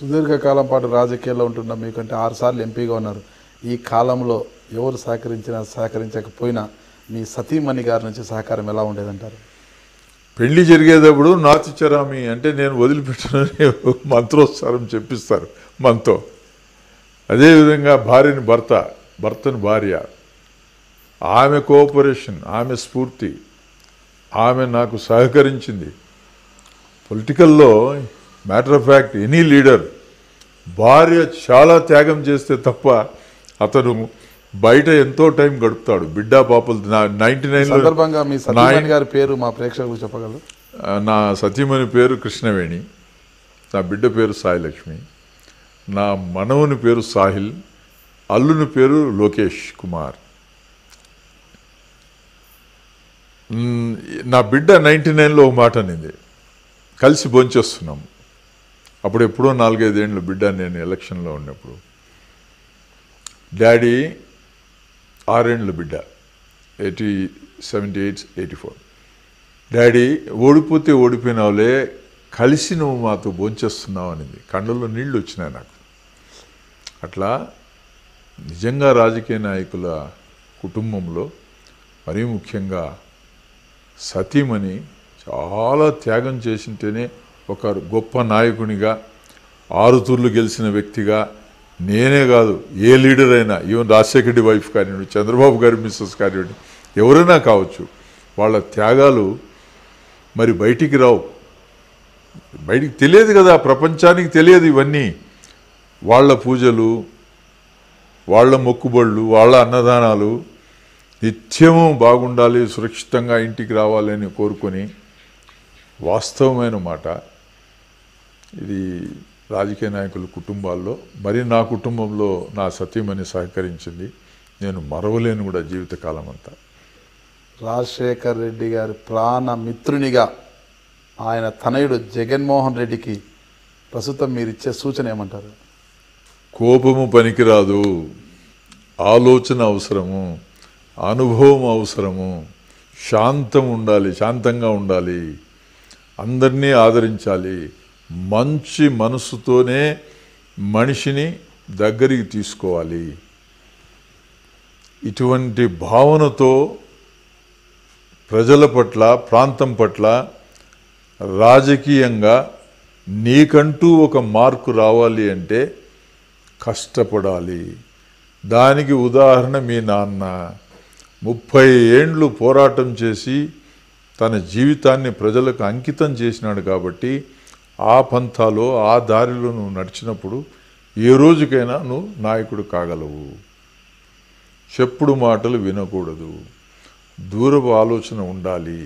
సుదీర్ఘకాలం పాటు రాజకీయాల్లో ఉంటున్న మీకంటే ఆరు సార్లు ఎంపీగా ఉన్నారు ఈ కాలంలో ఎవరు సహకరించినా సహకరించకపోయినా మీ సతీమణి గారి నుంచి సహకారం ఎలా ఉండేదంటారు పెళ్లి జరిగేటప్పుడు నాతి చరామి అంటే నేను వదిలిపెట్టనని మంత్రోత్సారం చెప్పిస్తారు మనతో అదేవిధంగా భార్యని భర్త భర్తని భార్య ఆమె కోఆపరేషన్ ఆమె స్ఫూర్తి ఆమె నాకు సహకరించింది పొలిటికల్లో matter of fact any leader భార్య చాలా త్యాగం చేస్తే తప్ప అతను బయట ఎంతో టైం గడుపుతాడు బిడ్డా పాపలు నైన్టీ నైన్లో సందర్భంగా మీ సతీమణి గారి పేరు మా ప్రేక్షకులకు చెప్పగలరు ఆ, నా సతీమణి పేరు కృష్ణవేణి నా బిడ్డ పేరు సాయిలక్ష్మి నా మనవుని పేరు సాహిల్ అల్లుని పేరు లోకేష్ కుమార్ మ్, నా బిడ్డ నైంటీ నైన్లో ఒక మాట అనింది కలిసి భోంచేస్తున్నాం అప్పుడు ఎప్పుడో నాలుగైదేళ్ళు బిడ్డ నేను ఎలక్షన్లో ఉన్నప్పుడు డాడీ ఆరేండ్ల బిడ్డ eighty seventy eight eighty four daddy ఓడిపోతే ఓడిపోయినావులే కలిసి నువ్వు మాతో భోంచేస్తున్నావు అనింది కళ్ళల్లో నీళ్లు వచ్చినాయి నాకు అట్లా నిజంగా రాజకీయ నాయకుల కుటుంబంలో మరీ ముఖ్యంగా సతీమణి చాలా త్యాగం చేసింటేనే ఒక గొప్ప నాయకునిగా ఆరు తూర్లు గెలిచిన వ్యక్తిగా నేనే కాదు ఏ లీడర్ అయినా ఈవెన్ రాజశేఖర రెడ్డి వైఫ్ కానివ్వండి చంద్రబాబు గారి మిస్సెస్ కానివ్వండి ఎవరైనా కావచ్చు వాళ్ళ త్యాగాలు మరి బయటికి రావు బయటికి తెలియదు కదా ప్రపంచానికి తెలియదు ఇవన్నీ వాళ్ళ పూజలు వాళ్ళ మొక్కుబళ్ళు వాళ్ళ అన్నదానాలు నిత్యము బాగుండాలి సురక్షితంగా ఇంటికి రావాలని కోరుకొని వాస్తవమైన మాట ఇది రాజకీయ నాయకుల కుటుంబాల్లో మరి నా కుటుంబంలో నా సతీమణి సహకరించింది నేను మరవలేను కూడా జీవితకాలం అంతా రాజశేఖర్ రెడ్డి గారి ప్రాణ మిత్రునిగా ఆయన తనయుడు జగన్మోహన్ రెడ్డికి ప్రస్తుతం మీరు ఇచ్చే సూచన ఏమంటారు కోపము పనికిరాదు ఆలోచన అవసరము అనుభవం అవసరము శాంతం ఉండాలి శాంతంగా ఉండాలి అందరినీ ఆదరించాలి మంచి మనసుతోనే మనిషిని దగ్గరికి తీసుకోవాలి ఇటువంటి భావనతో ప్రజల పట్ల ప్రాంతం పట్ల రాజకీయంగా నీకంటూ ఒక మార్కు రావాలి అంటే కష్టపడాలి దానికి ఉదాహరణ మీ నాన్న ముప్పై ఏండ్లు పోరాటం చేసి తన జీవితాన్ని ప్రజలకు అంకితం చేసినాడు కాబట్టి ఆ పంథాలో ఆ దారిలో నువ్వు నడిచినప్పుడు ఏ రోజుకైనా నువ్వు నాయకుడు కాగలవు చెప్పుడు మాటలు వినకూడదు దూరపు ఆలోచన ఉండాలి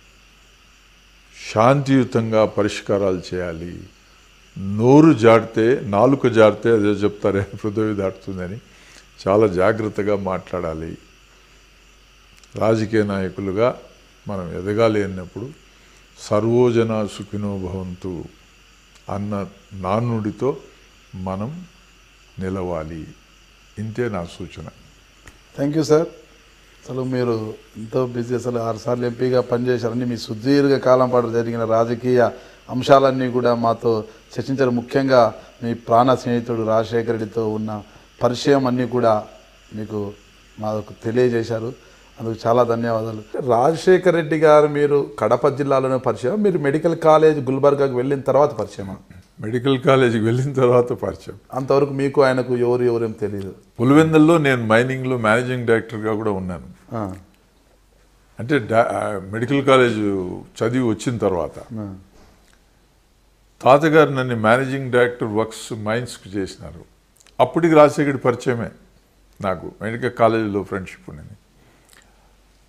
శాంతియుతంగా పరిష్కారాలు చేయాలి నోరు జాడితే నాలుక జాడితే అదే చెప్తారే పృథ్వీ దాటుతుందని చాలా జాగ్రత్తగా మాట్లాడాలి రాజకీయ నాయకులుగా మనం ఎదగాలి అన్నప్పుడు సర్వోజన సుఖినో భవంతు అన్న నానుడితో మనం నిలవాలి ఇంతే నా సూచన థ్యాంక్ యూ సార్ అసలు మీరు ఎంతో బిజీ అసలు ఆరు సార్లు ఎంపీగా పనిచేశారని మీ సుదీర్ఘ కాలం పాటు జరిగిన రాజకీయ అంశాలన్నీ కూడా మాతో చర్చించారు ముఖ్యంగా మీ ప్రాణ స్నేహితుడు రాజశేఖర రెడ్డితో ఉన్న పరిచయం అన్నీ కూడా మీకు మాకు తెలియజేశారు అందుకు చాలా ధన్యవాదాలు రాజశేఖర రెడ్డి గారు మీరు కడప జిల్లాలోనే పరిచయం మీరు మెడికల్ కాలేజ్ గుల్బర్గాకు వెళ్ళిన తర్వాత పరిచయమా మెడికల్ కాలేజీకి వెళ్ళిన తర్వాత పరిచయం అంతవరకు మీకు ఆయనకు ఎవరు ఎవరేం తెలియదు పులివెందుల్లో నేను మైనింగ్లో మేనేజింగ్ డైరెక్టర్గా కూడా ఉన్నాను ఆ, అంటే డా- ఆ, మెడికల్ కాలేజ్ చదివి వచ్చిన తర్వాత ఆ. తాతగారు నన్ను మేనేజింగ్ డైరెక్టర్ వర్క్స్ మైన్స్కి చేసినారు అప్పటికి రాజశేఖర్ పరిచయమే నాకు మెడికల్ కాలేజీలో ఫ్రెండ్షిప్ ఉన్నది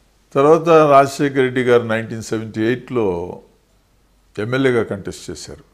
తర్వాత రాజశేఖర రెడ్డి గారు నైన్టీన్ సెవెంటీ ఎయిట్లో ఎమ్మెల్యేగా కంటెస్ట్ చేశారు